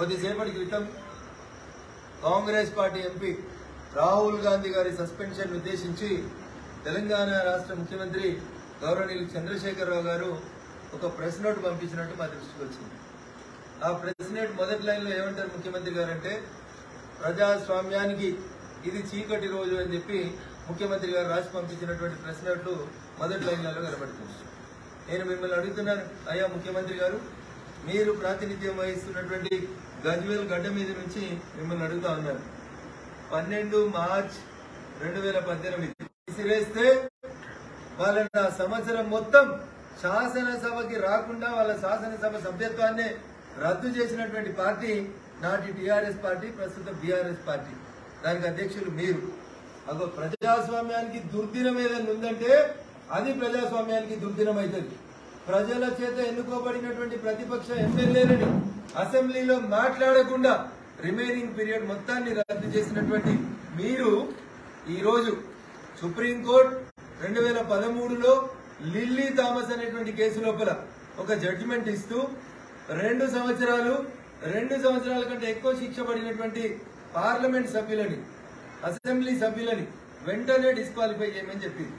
కొద్దిసేపటి క్రితం Congress party MP Rahul Gandhi గారి సస్పెన్షన్ ఉద్దేశించి తెలంగాణ రాష్ట్ర ముఖ్యమంత్రి గౌరవనీయులు చంద్రశేఖరరావు గారు ఒక ప్రెస్ నోట్ పంపించినట్టు మా దృష్టికి వచ్చింది ఆ ప్రెస్ నోట్ మొదటి లైన్లో ఏమంటారు ముఖ్యమంత్రి గారు అంటే ప్రజాస్వామ్యానికి ఇది చీకటి రోజు అని చెప్పి ముఖ్యమంత్రి గారు రాసి పంపించినటువంటి ప్రెస్ నోట్లు మొదటి లైన్లలో కనబడుతుంది నేను మిమ్మల్ని అడుగుతున్నాను అయ్యా ముఖ్యమంత్రి గారు మీరు ప్రాతినిధ్యం వహిస్తున్నటువంటి గజ్వేల్ గడ్డ మీద నుంచి మిమ్మల్ని అడుగుతా ఉన్నాను పన్నెండు మార్చ్ రెండు వేల పద్దెనిమిది విసిరేస్తే వాళ్ళని ఆ సంవత్సరం మొత్తం శాసనసభకి రాకుండా వాళ్ళ శాసనసభ సభ్యత్వాన్ని రద్దు చేసినటువంటి పార్టీ నాటి టిఆర్ఎస్ పార్టీ ప్రస్తుత బీఆర్ఎస్ పార్టీ దానికి అధ్యక్షులు మీరు అగో ప్రజాస్వామ్యానికి దుర్దినం ఏదైనా ఉందంటే అది ప్రజాస్వామ్యానికి దుర్దినం అవుతుంది ప్రజల చేత ఎన్నుకోబడినటువంటి ప్రతిపక్ష ఎమ్మెల్యేలని అసెంబ్లీలో మాట్లాడకుండా రిమైనింగ్ పీరియడ్ మొత్తాన్ని రద్దు చేసినటువంటి మీరు ఈ రోజు సుప్రీంకోర్టు రెండు వేల పదమూడులో లిల్లీ థామస్ అనేటువంటి కేసు లోపల ఒక జడ్జిమెంట్ ఇస్తూ రెండు సంవత్సరాలు రెండు సంవత్సరాల కంటే ఎక్కువ శిక్ష పడినటువంటి పార్లమెంట్ సభ్యులని అసెంబ్లీ సభ్యులని వెంటనే డిస్క్వాలిఫై చేయమని చెప్పింది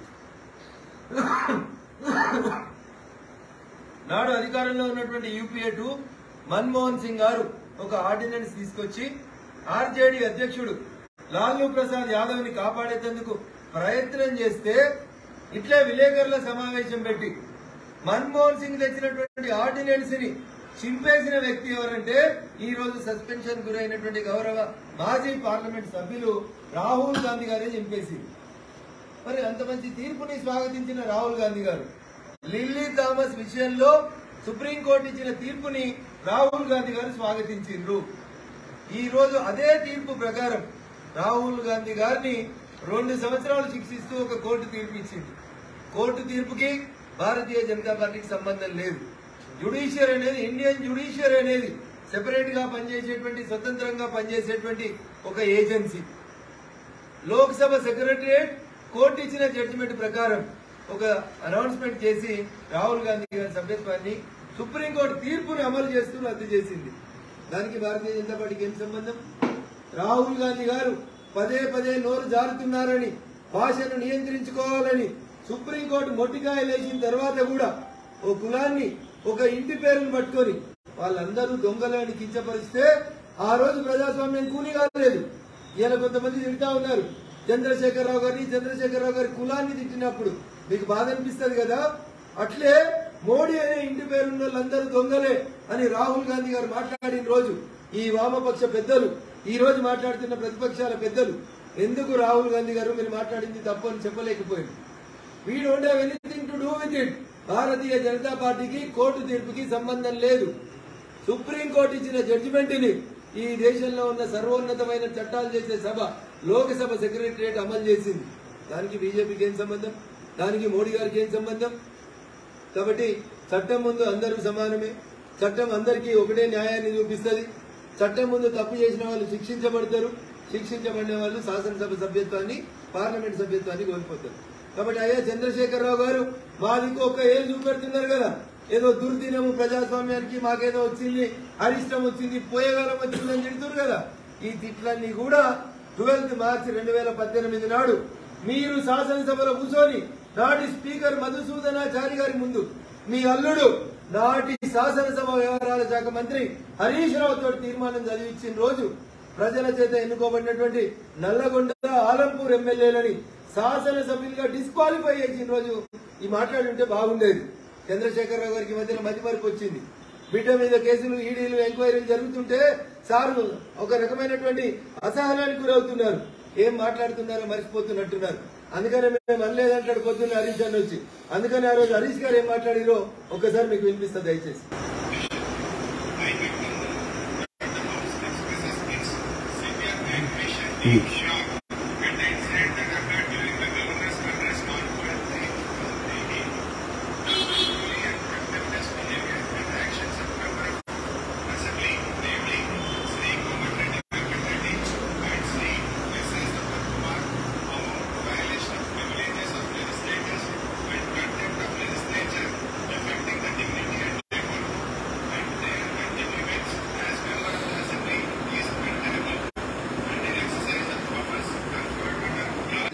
నాడు అధికారంలో ఉన్నటువంటి యూపీఏ టూ మన్మోహన్ సింగ్ గారు ఒక ఆర్డినెన్స్ తీసుకొచ్చి ఆర్జేడీ అధ్యక్షుడు లాలూ ప్రసాద్ యాదవ్ ని కాపాడేందుకు ప్రయత్నం చేస్తే ఇట్లే విలేకరుల సమావేశం పెట్టి మన్మోహన్ సింగ్ తెచ్చినటువంటి ఆర్డినెన్స్ ని చింపేసిన వ్యక్తి ఎవరంటే ఈ రోజు సస్పెన్షన్ గురైనటువంటి గౌరవ మాజీ పార్లమెంట్ సభ్యులు రాహుల్ గాంధీ గారే చింపేసింది మరి అంత మంచి తీర్పుని స్వాగతించిన రాహుల్ గాంధీ గారు లిల్లీ థామస్ విషయంలో సుప్రీంకోర్టు ఇచ్చిన తీర్పుని రాహుల్ గాంధీ గారు స్వాగతించిండ్రు ఈ రోజు అదే తీర్పు ప్రకారం రాహుల్ గాంధీ గారిని రెండు సంవత్సరాలు శిక్షిస్తూ ఒక కోర్టు తీర్పు ఇచ్చింది కోర్టు తీర్పుకి భారతీయ జనతా పార్టీకి సంబంధం లేదు జ్యుడిషియర్ అనేది ఇండియన్ జ్యుడిషియర్ అనేది సెపరేట్ గా పనిచేసేటువంటి స్వతంత్రంగా పనిచేసేటువంటి ఒక ఏజెన్సీ లోక్సభ సెక్రటరియట్ కోర్టు ఇచ్చిన జడ్జిమెంట్ ప్రకారం ఒక అనౌన్స్మెంట్ చేసి రాహుల్ గాంధీ గారి సభ్యత్వాన్ని సుప్రీంకోర్టు తీర్పుని అమలు చేస్తూ రద్దు చేసింది దానికి భారతీయ జనతా పార్టీకి ఏం సంబంధం రాహుల్ గాంధీ గారు పదే పదే నోరు జారుతున్నారని భాషను నియంత్రించుకోవాలని సుప్రీంకోర్టు మొట్టికాయ లేచిన తర్వాత కూడా ఓ కులాన్ని ఒక ఇంటి పేరును పట్టుకొని వాళ్ళందరూ దొంగలని కించపరిస్తే ఆ రోజు ప్రజాస్వామ్యం కూలి కాలేదు ఈయన కొంతమంది తింటా ఉన్నారు చంద్రశేఖరరావు గారిని చంద్రశేఖరరావు గారి కులాన్ని తిట్టినప్పుడు మీకు బాధ అనిపిస్తుంది కదా అట్లే మోడీ అనే ఇంటి పేరున్న వాళ్ళందరూ దొంగలే అని రాహుల్ గాంధీ గారు మాట్లాడిన రోజు ఈ వామపక్ష పెద్దలు ఈ రోజు మాట్లాడుతున్న ప్రతిపక్షాల పెద్దలు ఎందుకు రాహుల్ గాంధీ గారు మీరు మాట్లాడింది తప్పు అని చెప్పలేకపోయింది we don't have anything to do with it Bharatiya Janata పార్టీకి కోర్టు తీర్పుకి సంబంధం లేదు సుప్రీం కోర్టు ఇచ్చిన జడ్జిమెంట్ ని ఈ దేశంలో ఉన్న సర్వోన్నతమైన చట్టాలు చేసే సభ లోక్సభ సెక్రటరియట్ అమలు చేసింది దానికి బీజేపీకి ఏం సంబంధం దానికి మోడీ గారికి ఏం సంబంధం కాబట్టి చట్టం ముందు అందరూ సమానమే చట్టం అందరికీ ఒకటే న్యాయాన్ని చూపిస్తుంది చట్టం ముందు తప్పు చేసిన వాళ్ళు శిక్షించబడతారు శిక్షించబడిన వాళ్ళు శాసనసభ సభ్యత్వాన్ని పార్లమెంట్ సభ్యత్వాన్ని కోల్పోతారు కాబట్టి అయ్యా చంద్రశేఖరరావు గారు మాదికి ఒక ఏం చూపెడుతున్నారు కదా ఏదో దుర్దినము ప్రజాస్వామ్యానికి మాకేదో వచ్చింది అరిష్టం వచ్చింది పోయేగాలం వచ్చిందని తిడుతున్నారు కదా ఈ తిట్లన్నీ కూడా ట్వెల్త్ మార్చి రెండు వేల పద్దెనిమిది నాడు మీరు శాసనసభలో కూర్చొని నాటి స్పీకర్ మధుసూదనాచారి గారి ముందు మీ అల్లుడు నాటి శాసనసభ వ్యవహారాల శాఖ మంత్రి హరీష్ రావు తోటి తీర్మానం చదివించిన రోజు ప్రజల చేత ఎన్నుకోబడినటువంటి నల్లగొండ ఆలంపూర్ ఎమ్మెల్యేలని శాసనసభ్యులుగా డిస్క్వాలిఫై చేసిన రోజు ఈ మాట్లాడి ఉంటే బాగుండేది చంద్రశేఖరరావు గారికి ఈ మధ్యన మతి మరపు వచ్చింది బిడ్డ మీద కేసులు ఈడీలు ఎంక్వైరీలు జరుగుతుంటే సారు ఒక రకమైనటువంటి అసహనానికి గురవుతున్నారు ఏం మాట్లాడుతున్నారో మర్చిపోతున్నట్టున్నారు అందుకనే మేము అనలేదంటాడు పొద్దున్న హరీష్ అని వచ్చి అందుకని ఆ రోజు హరీష్ గారు ఏం మాట్లాడిరో ఒక్కసారి మీకు వినిపిస్తా దయచేసి affecting the dignity and labor and their continuance as members of the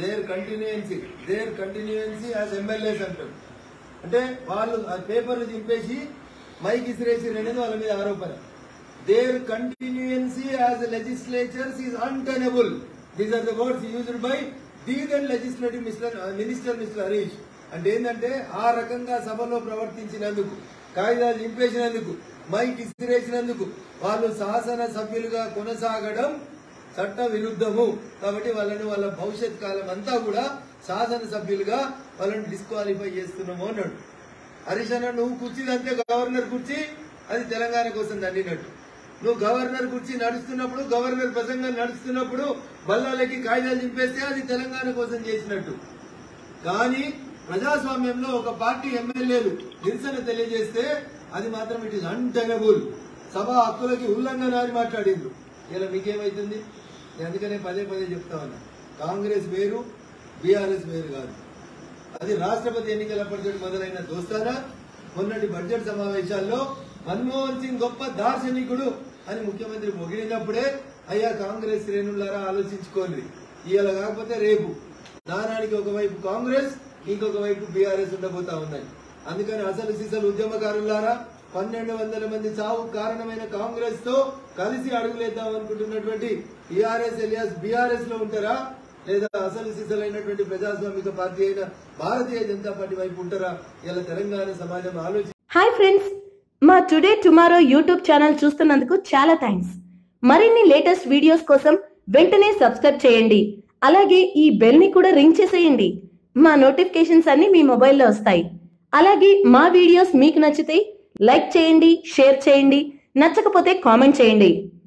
there continuance there continuance as MLAs అంటారు అంటే వాళ్ళు ఆ పేపర్లు దింపేసి మైక్ ఇసిరేసి అనేది వాళ్ళ మీద ఆరోపణ there continuance as legislators is untenable these are the words used by దీగన్ legislative mister minister mister Harish అంటే ఏంటంటే ఆ రకంగా సభలో ప్రవర్తించినందుకు కాగితాలు దింపేసినందుకు మైక్ ఇసిరేసినందుకు వాళ్ళు శాసన సభ్యులుగా కొనసాగడం చట్ట విరుద్ధము కాబట్టి వాళ్ళని వాళ్ళ భవిష్యత్ కాలం అంతా కూడా శాసన సభ్యులుగా వాళ్ళని డిస్క్వాలిఫై చేస్తున్నాము అన్నాడు హరీష్ అన్న నువ్వు కుర్చీదంతే గవర్నర్ కుర్చీ అది తెలంగాణ కోసం దండినట్టు నువ్వు గవర్నర్ కుర్చీ నడుస్తున్నప్పుడు గవర్నర్ ప్రసంగం నడుస్తున్నప్పుడు బల్లాలకి కాగితాలు దింపేస్తే అది తెలంగాణ కోసం చేసినట్టు కానీ ప్రజాస్వామ్యంలో ఒక పార్టీ ఎమ్మెల్యేలు నిరసన తెలియజేస్తే అది మాత్రం ఇట్ ఇస్ అన్టెనబుల్ సభ హక్కులకి ఉల్లంఘన అని మాట్లాడిండ్రు ఇలా మీకేమైతుంది నేను అందుకనే పదే పదే చెప్తా ఉన్నా కాంగ్రెస్ వేరు బీఆర్ఎస్ వేరు కాదు అది రాష్ట్రపతి ఎన్నికలప్పటి మొదలైన దోస్తానా మొన్నటి బడ్జెట్ సమావేశాల్లో మన్మోహన్ సింగ్ గొప్ప దార్శనికుడు అని ముఖ్యమంత్రి పొగిడినప్పుడే అయ్యా కాంగ్రెస్ శ్రేణులారా ఆలోచించుకోండి ఇవాళ కాకపోతే రేపు దానానికి ఒకవైపు కాంగ్రెస్ ఇంకొక వైపు బీఆర్ఎస్ ఉండబోతా ఉన్నాయి అందుకని అసలు సిసలు ఉద్యమకారులారా పన్నెండు వందల మంది చావు కారణమైన కాంగ్రెస్ తో కలిసి అడుగులేద్దాం అనుకుంటున్నటువంటి టీఆర్ఎస్ ఎలియాస్ బీఆర్ఎస్ లో ఉంటారా లేదా అసలు సిసలైనటువంటి ప్రజాస్వామిక పార్టీ అయిన భారతీయ జనతా పార్టీ వైపు ఉంటారా ఇలా తెలంగాణ సమాజం ఆలోచి హాయ్ ఫ్రెండ్స్ మా టుడే టుమారో యూట్యూబ్ ఛానల్ చూస్తున్నందుకు చాలా థ్యాంక్స్ మరిన్ని లేటెస్ట్ వీడియోస్ కోసం వెంటనే సబ్స్క్రైబ్ చేయండి అలాగే ఈ బెల్ ని కూడా రింగ్ చేసేయండి మా నోటిఫికేషన్స్ అన్ని మీ మొబైల్లో వస్తాయి అలాగే మా వీడియోస్ మీకు నచ్చితే లైక్ చేయండి షేర్ చేయండి నచ్చకపోతే కామెంట్ చేయండి